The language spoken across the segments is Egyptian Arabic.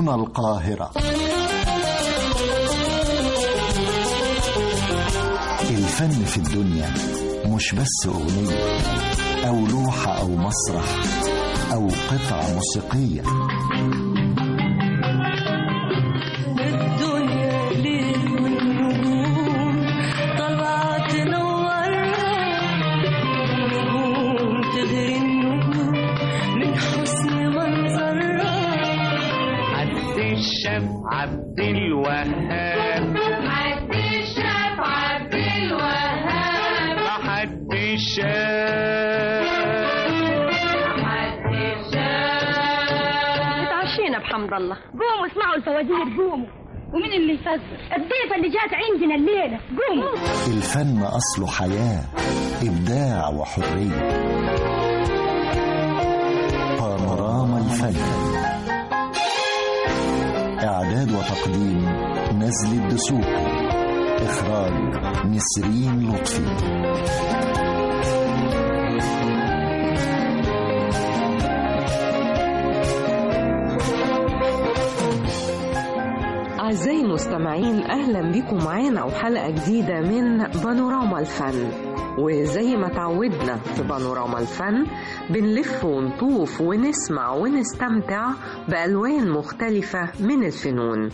هنا القاهرة الفن في الدنيا مش بس أغنية أو لوحة أو مسرح أو قطعة موسيقية الدنيا ليل والنجوم طالعة تنورها نجوم تغري النجوم من حسن منظرها عبد الشاف عبد الوهاب عبد الشاف عبد الوهاب حد الشاف عبد الشاف اتعشينا بحمد الله قوموا اسمعوا الفوازير قوموا ومين اللي يفزر الضيفة اللي جات عندنا الليلة قوموا الفن أصله حياة إبداع وحرية بانوراما الفن إعداد وتقديم نزل الدسوقي إخراج نسرين لطفي أعزائي المستمعين أهلا بكم معانا وحلقة جديدة من بانوراما الفن وزي ما تعودنا في بانوراما الفن بنلف ونطوف ونسمع ونستمتع بألوان مختلفة من الفنون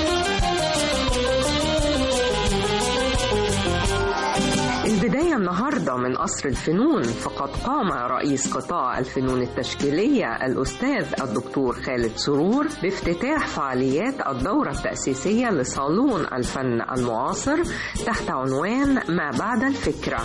البداية النهاردة من قصر الفنون فقد قام رئيس قطاع الفنون التشكيلية الأستاذ الدكتور خالد سرور بافتتاح فعاليات الدورة التأسيسية لصالون الفن المعاصر تحت عنوان ما بعد الفكرة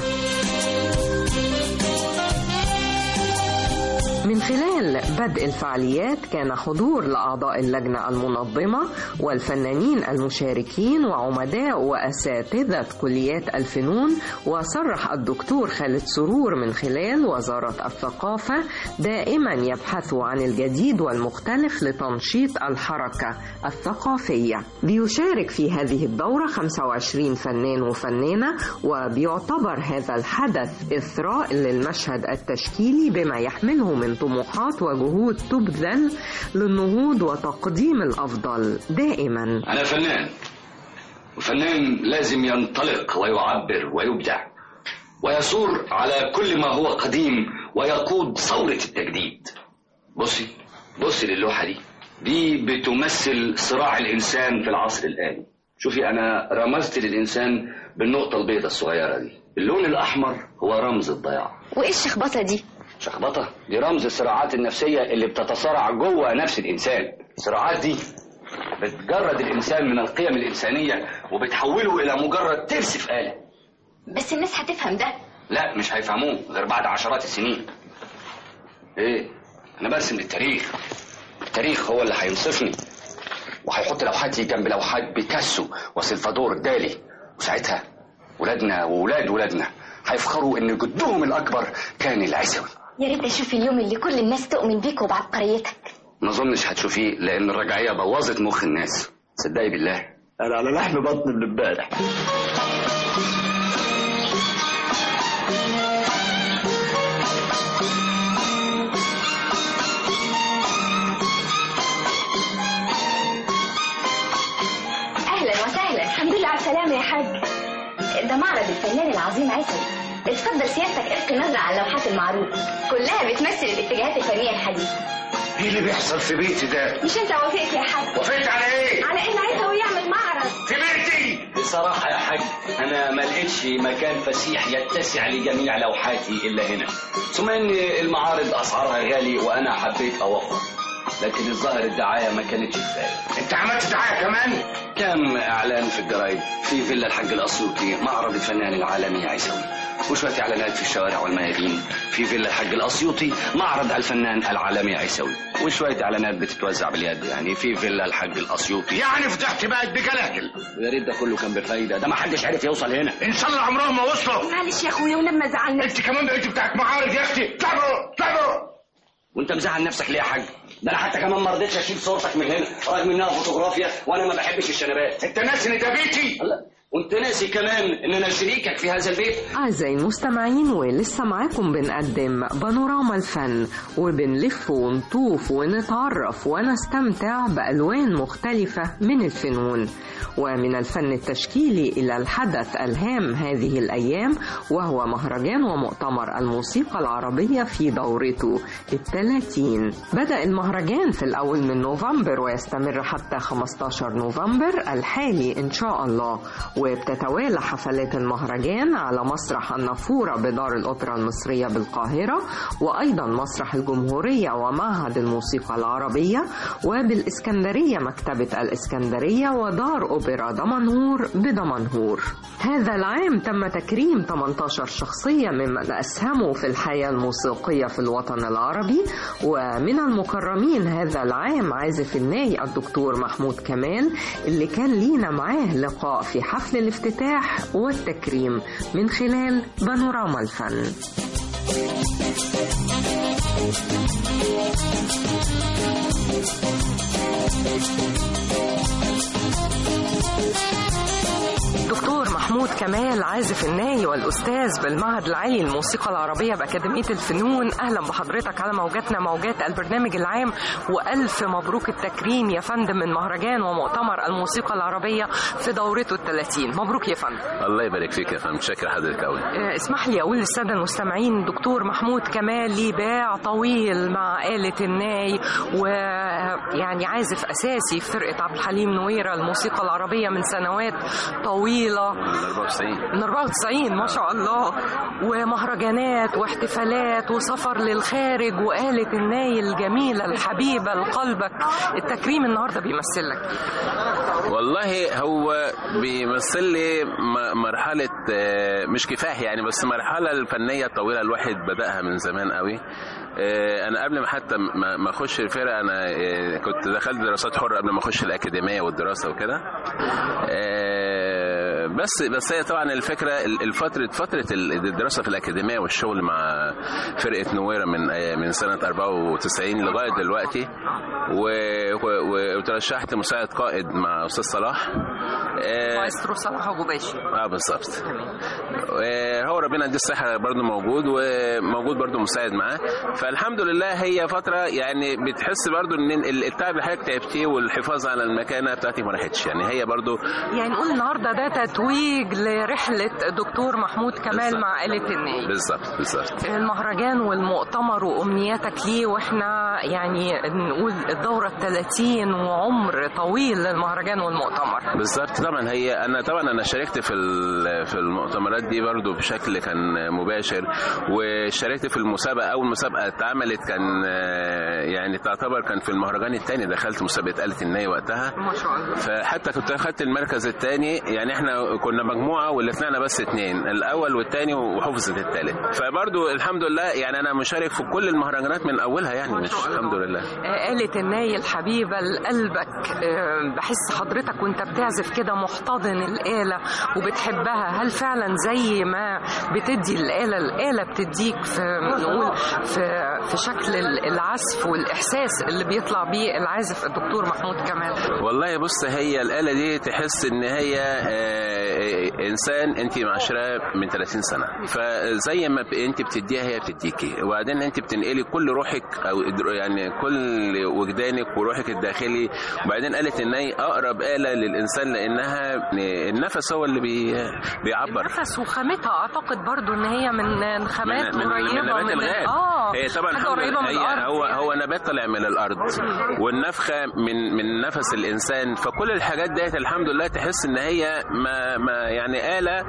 من خلال بدء الفعاليات كان حضور لأعضاء اللجنة المنظمة والفنانين المشاركين وعمداء وأساتذة كليات الفنون وصرح الدكتور خالد سرور من خلال وزارة الثقافة دائما يبحثوا عن الجديد والمختلف لتنشيط الحركة الثقافية بيشارك في هذه الدورة 25 فنان وفنانة وبيعتبر هذا الحدث إثراء للمشهد التشكيلي بما يحمله من طموحات وجهود تبذل للنهوض وتقديم الأفضل دائما أنا فنان وفنان لازم ينطلق ويعبر ويبدع ويثور على كل ما هو قديم ويقود ثورة التجديد بصي بصي للوحة دي دي بتمثل صراع الإنسان في العصر الآلي شوفي أنا رمزت للإنسان بالنقطة البيضاء الصغيرة دي اللون الأحمر هو رمز الضياع وايه الشخبطه دي شخبطة دي رمز الصراعات النفسية اللي بتتصارع جوه نفس الإنسان الصراعات دي بتجرد الإنسان من القيم الإنسانية وبتحوله إلى مجرد ترس في آلة بس الناس هتفهم ده لا مش هيفهموه غير بعد عشرات السنين ايه انا برسم للتاريخ التاريخ هو اللي هينصفني وهيحط لوحاتي جنب لوحات بيكاسو وسلفادور دالي وساعتها ولادنا وولاد ولادنا هيفخروا ان جدهم الاكبر كان العسوي يا ريت اشوف اليوم اللي كل الناس تؤمن بيك وبعبقريتك ما اظنش هتشوفيه لان الرجعيه بوظت مخ الناس صدقي بالله انا على لحم بطن من امبارح اهلا وسهلا الحمد لله على السلامه يا حاج ده معرض الفنان العظيم عسل اتفضل سيادتك القي نظره على اللوحات المعروض كلها بتمثل الاتجاهات الفنيه الحديثه ايه اللي بيحصل في بيتي ده مش انت وافقت يا حاج وافقت على ايه على ان عايزه يعمل معرض في بيتي بصراحة يا حاج أنا ما لقيتش مكان فسيح يتسع لجميع لوحاتي إلا هنا ثم إن المعارض أسعارها غالي وأنا حبيت أوفر لكن الظاهر الدعاية ما كانتش كفاية انت عملت دعايه كمان كم إعلان في الجرايد في فيلا الحاج الأسيوطي معرض الفنان العالمي عيسوي وشوية إعلانات في الشوارع والميادين في فيلا الحاج الأسيوطي معرض الفنان العالمي عيسوي وشوية إعلانات بتتوزع باليد يعني في فيلا الحاج الأسيوطي يعني فتحت بقت بجلاجل ويا ريت ده كله كان بفايدة ده ما حدش عرف يوصل هنا ان شاء الله عمرهم ما وصلوا معلش يا اخويا ولما زعلنا انت كمان بقيت بتاعت معارض يا اختي تعبوا تعبوا وانت مزعل نفسك ليه يا حاج ده انا حتى كمان ما رضيتش اشيل صورتك من هنا رغم انها فوتوغرافيا وانا ما بحبش الشنبات انت ناسي ان ده بيتي لا وانت ناسي كمان ان انا شريكك في هذا البيت أعزائي المستمعين ولسه معاكم بنقدم بانوراما الفن وبنلف ونطوف ونتعرف ونستمتع بألوان مختلفة من الفنون ومن الفن التشكيلي إلى الحدث الهام هذه الأيام وهو مهرجان ومؤتمر الموسيقى العربية في دورته الثلاثين بدأ المهرجان في الأول من نوفمبر ويستمر حتى 15 نوفمبر الحالي إن شاء الله وبتتوالى حفلات المهرجان على مسرح النافورة بدار الأوبرا المصرية بالقاهرة وأيضا مسرح الجمهورية ومعهد الموسيقى العربية وبالإسكندرية مكتبة الإسكندرية ودار أوبرا دمنهور بدمنهور هذا العام تم تكريم 18 شخصية ممن أسهموا في الحياة الموسيقية في الوطن العربي ومن المكرمين هذا العام عازف الناي الدكتور محمود كمال اللي كان لينا معاه لقاء في حفل الافتتاح والتكريم من خلال بانوراما الفن دكتور محمود كمال عازف الناي والأستاذ بالمعهد العالي للموسيقى العربية بأكاديمية الفنون أهلا بحضرتك على موجاتنا موجات البرنامج العام وألف مبروك التكريم يا فندم من مهرجان ومؤتمر الموسيقى العربية في دورته الثلاثين مبروك يا فندم الله يبارك فيك يا فندم شكرا حضرتك قوي آه، اسمح لي أقول للسادة المستمعين دكتور محمود كمال ليه باع طويل مع آلة الناي ويعني عازف أساسي في فرقة عبد الحليم نويرة الموسيقى العربية من سنوات طويلة 94 من 94 ما شاء الله ومهرجانات واحتفالات وسفر للخارج وآلة الناي الجميلة الحبيبة لقلبك التكريم النهاردة بيمثل لك والله هو بيمثل لي م- مرحلة آه، مش كفاح يعني بس مرحلة الفنية طويلة الواحد بدأها من زمان قوي آه، انا قبل ما حتى ما ما اخش الفرقه انا آه، كنت دخلت دراسات حره قبل ما اخش الاكاديميه والدراسه وكده آه، بس بس هي طبعا الفكره ال- الفتره فتره ال- الدراسه في الاكاديميه والشغل مع فرقه نويره من آه، من سنه 94 لغايه دلوقتي و- و- وترشحت مساعد قائد مع استاذ صلاح آه، مايسترو صلاح أبو باشي اه بالظبط آه، هو ربنا يديه الصحه برضه موجود وموجود برضه مساعد معاه فالحمد لله هي فتره يعني بتحس برضه ان ال- التعب اللي حضرتك تعبتيه والحفاظ على المكانه بتاعتي ما راحتش يعني هي برضه يعني نقول النهاردة ده تتويج لرحلة دكتور محمود كمال بالظبط. مع آلة الناي بالظبط بالظبط المهرجان والمؤتمر وأمنياتك ليه وإحنا يعني نقول الدورة الثلاثين وعمر طويل للمهرجان والمؤتمر بالظبط طبعا هي انا طبعا انا شاركت في ال- في المؤتمرات دي برضو بشكل كان مباشر وشاركت في المسابقه اول مسابقه اتعملت كان آه، يعني تعتبر كان في المهرجان الثاني دخلت مسابقه آلة الناي وقتها ما شاء الله فحتى كنت اخدت المركز الثاني يعني احنا كنا مجموعه واللي طلعنا بس اثنين الاول والثاني وحفظت الثالث فبرضو الحمد لله يعني انا مشارك في كل المهرجانات من اولها يعني ما مش شاء الله. الحمد لله آلة الناي الحبيبة لقلبك آه، بحس حضرتك وانت بتعزف كده محتضن الآلة وبتحبها هل فعلا زي ما بتدي الآلة الآلة بتديك في نقول في في شكل ال- العزف والإحساس اللي بيطلع بيه العازف الدكتور محمود كمال والله بص هي الآلة دي تحس إن هي آه، إنسان أنت معاشراه من 30 سنة فزي ما ب- أنت بتديها هي بتديكي وبعدين أنت بتنقلي كل روحك أو إدر- يعني كل وجدانك وروحك الداخلي وبعدين آلة الناي أقرب آلة للإنسان لأنها النفس هو اللي بي بيعبر النفس وخامتها أعتقد برضو إن هي من خامات من, من, قريبة من نبات ال- الغاب آه هي طبعا حاجة الحمد قريبة من لله هي الأرض هو يعني. هو نبات طالع من الارض والنفخه من من نفس الانسان فكل الحاجات ديت الحمد لله تحس ان هي ما ما يعني اله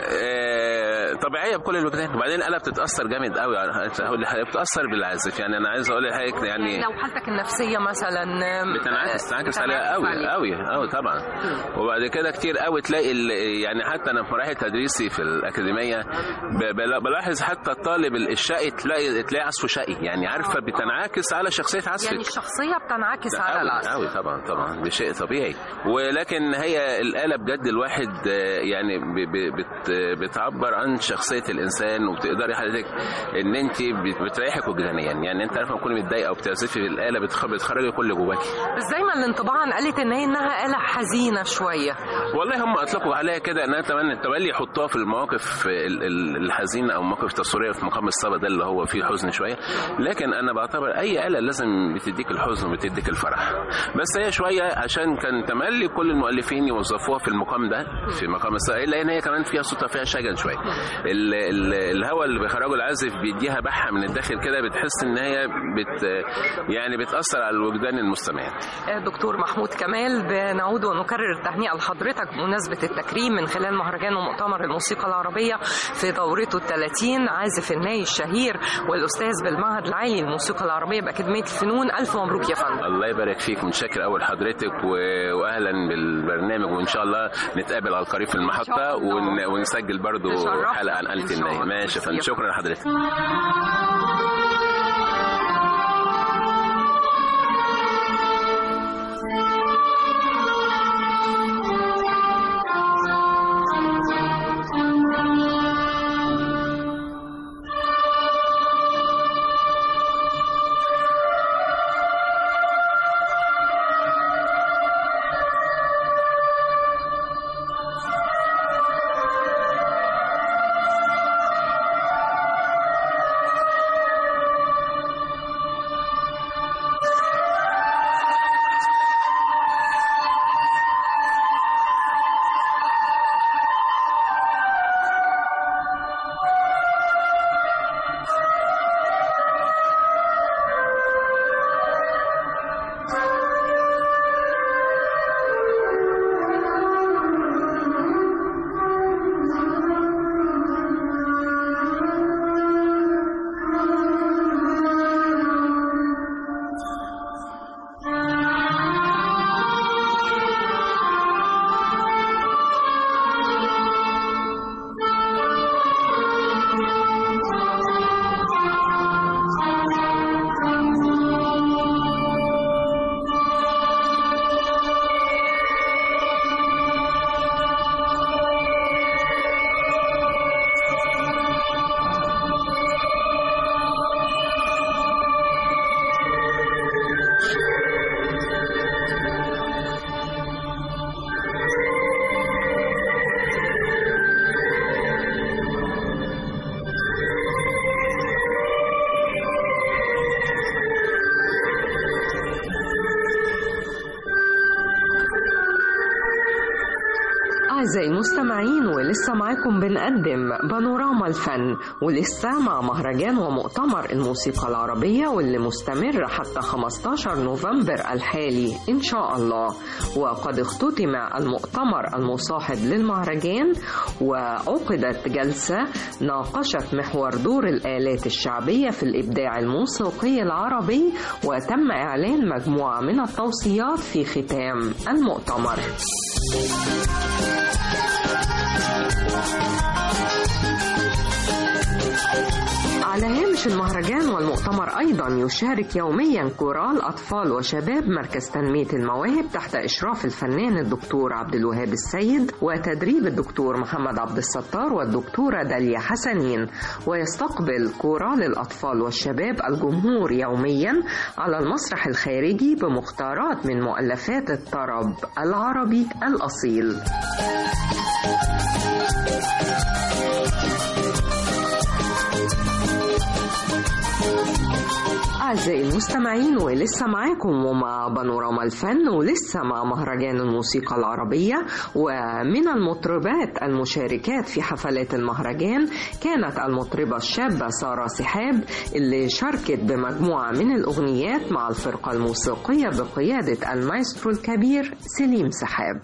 آه، طبيعيه بكل الوجدان وبعدين الاله بتتاثر جامد قوي يعني بتتاثر بالعازف يعني انا عايز اقول لحضرتك يعني لو حالتك النفسية مثلا بتنعكس تنعكس عليها بتنعكس قوي عليك. قوي قوي طبعا وبعد كده كتير قوي تلاقي ال- يعني حتى انا في مراحل تدريسي في الاكاديميه ب- بلا- بلاحظ حتى الطالب الشقي تلاقي تلاقي عزفه شقي يعني عارفه بتنعكس على شخصيه عزفك يعني الشخصية بتنعكس على قوي العزف قوي طبعا طبعا ده شيء طبيعي ولكن هي الآلة بجد الواحد آه، يعني ب- ب- بت- بتعبر عن شخصيه الانسان وبتقدري حضرتك ان انت بت- بتريحك وجدانيا يعني انت عارفه لما تكوني متضايقه وبتعزفي بالاله بتخ- بتخرجي كل جواكي بس دايما الانطباع قالت ان هي انها آلة حزينة شوية والله هم اطلقوا عليها كده انها تملي تملي يحطوها في المواقف ال- ال- الحزينه او مواقف تصويريه في مقام الصبا ده اللي هو فيه حزن شويه لكن انا بعتبر اي آلة لازم بتديك الحزن وبتديك الفرح بس هي شويه عشان كان تملي كل المؤلفين يوظفوها في المقام ده في مقام الصبا الا ان هي كمان فيها صوتها فيها شجن شويه ال- ال- الهواء اللي بيخرجه العازف بيديها بحه من الداخل كده بتحس ان هي بت يعني بتاثر على الوجدان المستمعين دكتور محمود كمال بنعود ونكرر التهنئة لحضرتك بمناسبة التكريم من خلال مهرجان ومؤتمر الموسيقى العربية في دورته الثلاثين عازف الناي الشهير والأستاذ بالمعهد العالي للموسيقى العربية بأكاديمية الفنون ألف مبروك يا فندم الله يبارك فيك متشكر اول حضرتك و... واهلا بالبرنامج وان شاء الله نتقابل على القريب في المحطه ون... ونسجل برضو تشرفنا. حلقه عن آلة إن شاء الناي الله. ماشي يا فندم شكرا لحضرتك أعزائي المستمعين ولسه معاكم بنقدم بانوراما الفن ولسه مع مهرجان ومؤتمر الموسيقى العربية واللي مستمر حتى 15 نوفمبر الحالي إن شاء الله وقد اختتم المؤتمر المصاحب للمهرجان وعقدت جلسة ناقشت محور دور الآلات الشعبية في الإبداع الموسيقي العربي وتم إعلان مجموعة من التوصيات في ختام المؤتمر على هامش المهرجان والمؤتمر أيضا يشارك يوميا كورال أطفال وشباب مركز تنمية المواهب تحت إشراف الفنان الدكتور عبد الوهاب السيد وتدريب الدكتور محمد عبد الستار والدكتورة داليا حسنين ويستقبل كورال الأطفال والشباب الجمهور يوميا على المسرح الخارجي بمختارات من مؤلفات الطرب العربي الأصيل أعزائي المستمعين ولسه معاكم ومع بانوراما الفن ولسه مع مهرجان الموسيقى العربية ومن المطربات المشاركات في حفلات المهرجان كانت المطربة الشابة سارة سحاب اللي شاركت بمجموعة من الأغنيات مع الفرقة الموسيقية بقيادة المايسترو الكبير سليم سحاب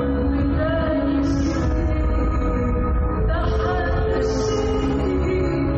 Thank you.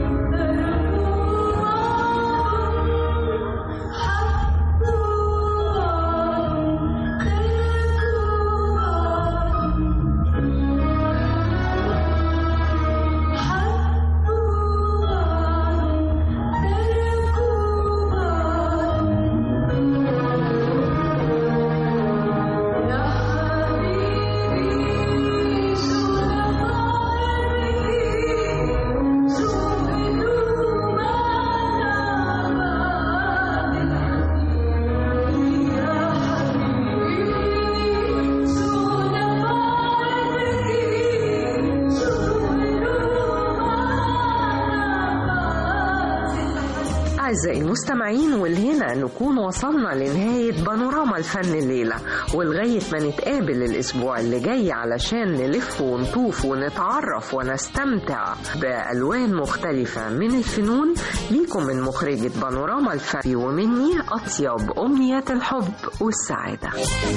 أعزائي المستمعين والهنا نكون وصلنا لنهاية بانوراما الفن الليلة ولغاية ما نتقابل الأسبوع اللي جاي علشان نلف ونطوف ونتعرف ونستمتع بألوان مختلفة من الفنون ليكم من مخرجة بانوراما الفن ومني أطيب أمنيات الحب والسعادة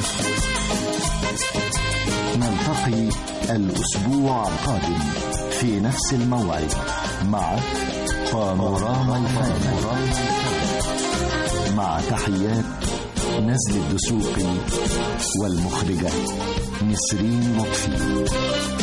نلتقي الأسبوع القادم في نفس الموعد مع بانوراما الفن مع تحيات نزل الدسوقي والمخرجة نسرين لطفي